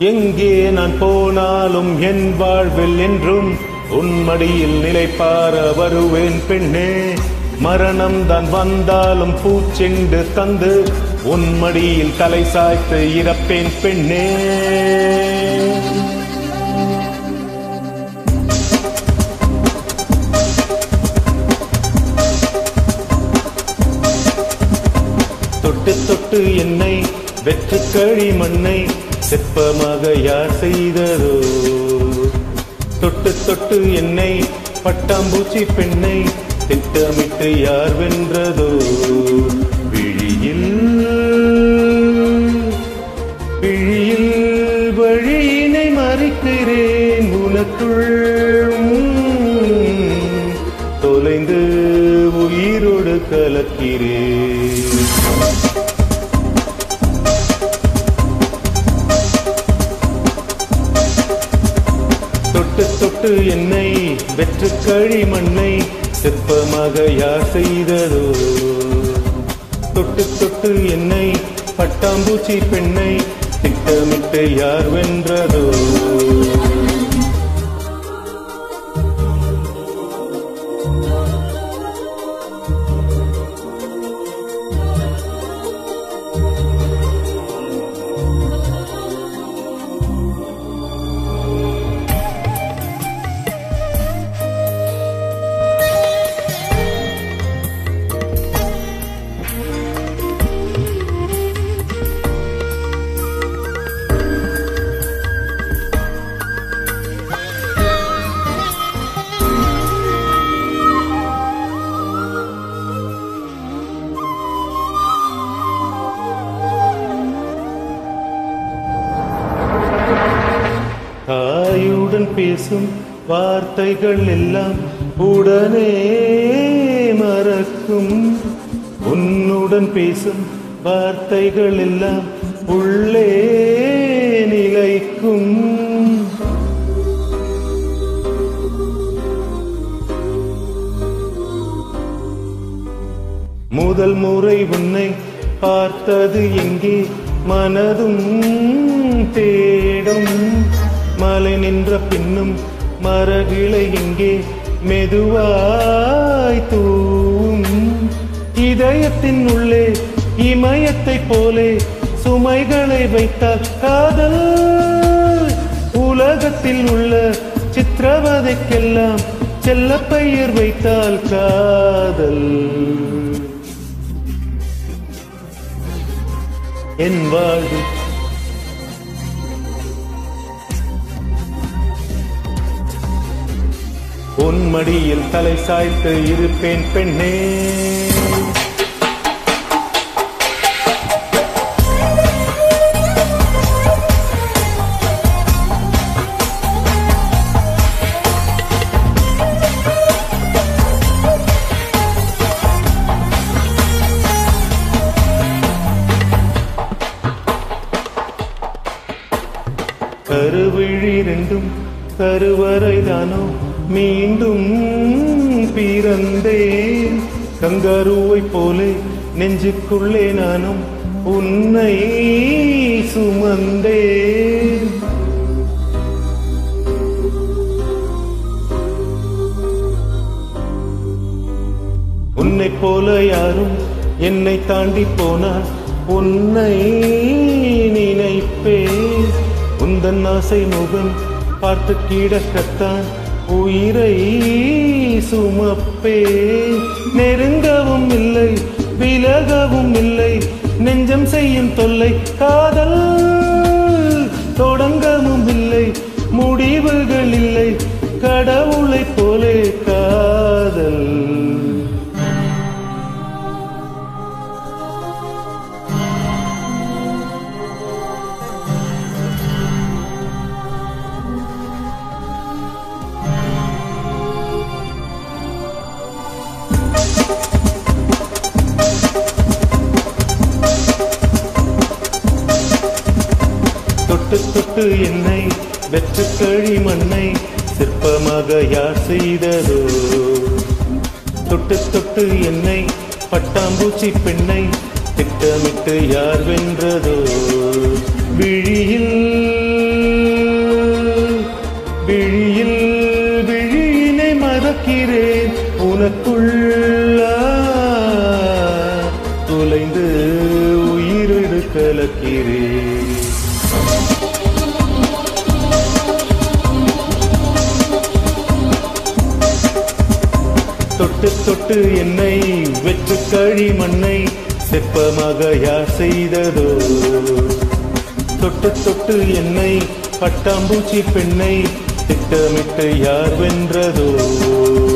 எங்கே நான் போனாலும் என் வாழ்வில் என்றும் உன் மடியில் நிலைப்பார வருவேன் பெண்ணே மரணம் தான் வந்தாலும் பூச்செண்டு தந்து உன் மடியில் தலை சாய்த்து இறப்பேன் பெண்ணே தொட்டு தொட்டு என்னை வெற்று கழி மண்ணை செப்பமாக யார் செய்ததோ தொட்டு தொட்டு என்னை பட்டாம்பூச்சி பெண்ணை திட்டமிட்டு யார் வென்றதோ விழியில் விழியில் வழியினை மறிக்கிறேன் உனக்குள் உம், தொலைந்து உயிரோடு கலக்கிறேன் தொட்டு தொட்டு என்னை வெற்று கழி மண்ணை சிற்பமாக யார் செய்ததோ தொட்டு தொட்டு என்னை பட்டாம்பூச்சி பெண்ணை திட்டமிட்டு யார் வென்றதோ தாயுடன் பேசும் வார்த்தைகள் எல்லாம் உடனே மறக்கும் உன்னுடன் பேசும் வார்த்தைகள் எல்லாம் உள்ளே நிலைக்கும் முதல் முறை உன்னை பார்த்தது எங்கே மனதும் தேடும் மலை நின்ற பின்னும் மரகிளை எங்கே மெதுவாய் தூவும் இதயத்தின் உள்ளே இமயத்தை போலே சுமைகளை வைத்தால் காதல் உலகத்தில் உள்ள சித்திரவதைக்கெல்லாம் செல்ல பெயர் வைத்தால் காதல் என் வாழ்வு உன் மடியில் தலை சாய்த்து இருப்பேன் பெண்ணே கருவிழி ரெண்டும் கருவறைதானோ மீண்டும் பிறந்தேன் கங்கருவை போலே நெஞ்சுக்குள்ளே நானும் உன்னை சுமந்தேன் உன்னை போல யாரும் என்னை தாண்டி போனால் உன்னை நினைப்பேன் உந்தன் ஆசை முகம் பார்த்து கிடக்கத்தான் உயிரை சுமப்பே நெருங்கவும் இல்லை விலகவும் இல்லை நெஞ்சம் செய்யும் தொல்லை காதல் தொடங்கவும் இல்லை முடிவுகள் இல்லை கடவுளைப் போலே காதல் தொட்டு தொட்டு என்னை வெற்று கழி மண்ணை சிற்பமாக யார் செய்ததோ தொட்டு தொட்டு என்னை பட்டாம்பூச்சி பெண்ணை திட்டமிட்டு யார் வென்றதோ விழியில் உனக்குள்ள துளைந்து உயிரிடு கலக்கிறேன் தொட்டு தொட்டு என்னை வெற்று கழி மண்ணை செப்பமாக யார் செய்ததோ தொட்டு தொட்டு என்னை பட்டாம்பூச்சி பெண்ணை திட்டமிட்டு யார் வென்றதோ